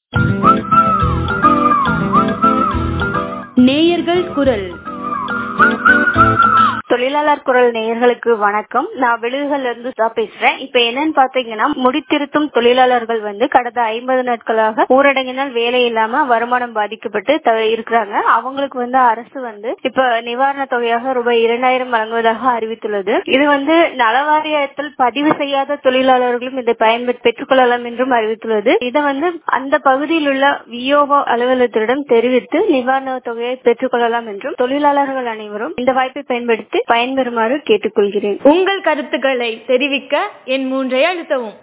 நேயர்கள் குரல் தொழிலாளர் குரல் நேயர்களுக்கு வணக்கம் நான் விழுதுகள்ல இருந்து தான் பேசுறேன் இப்ப என்னன்னு பாத்தீங்கன்னா முடித்திருத்தும் தொழிலாளர்கள் வந்து கடந்த ஐம்பது நாட்களாக ஊரடங்கினால் வேலை இல்லாம வருமானம் பாதிக்கப்பட்டு த- இருக்கிறாங்க அவங்களுக்கு வந்து அரசு வந்து இப்ப நிவாரண தொகையாக ரூபாய் இரண்டாயிரம் வழங்குவதாக அறிவித்துள்ளது இது வந்து நலவாரியத்தில் பதிவு செய்யாத தொழிலாளர்களும் இதை பயன்பெற்று பெற்றுக்கொள்ளலாம் என்றும் அறிவித்துள்ளது இதை வந்து அந்த பகுதியில் உள்ள விஓஓ அலுவலகத்திடம் தெரிவித்து நிவாரண தொகையை பெற்றுக்கொள்ளலாம் என்றும் தொழிலாளர்கள் அனைவரும் இந்த வாய்ப்பை பயன்படுத்தி பயன்பெறுமாறு கேட்டுக்கொள்கிறேன் உங்கள் கருத்துக்களை தெரிவிக்க என் மூன்றை அழுத்தவும்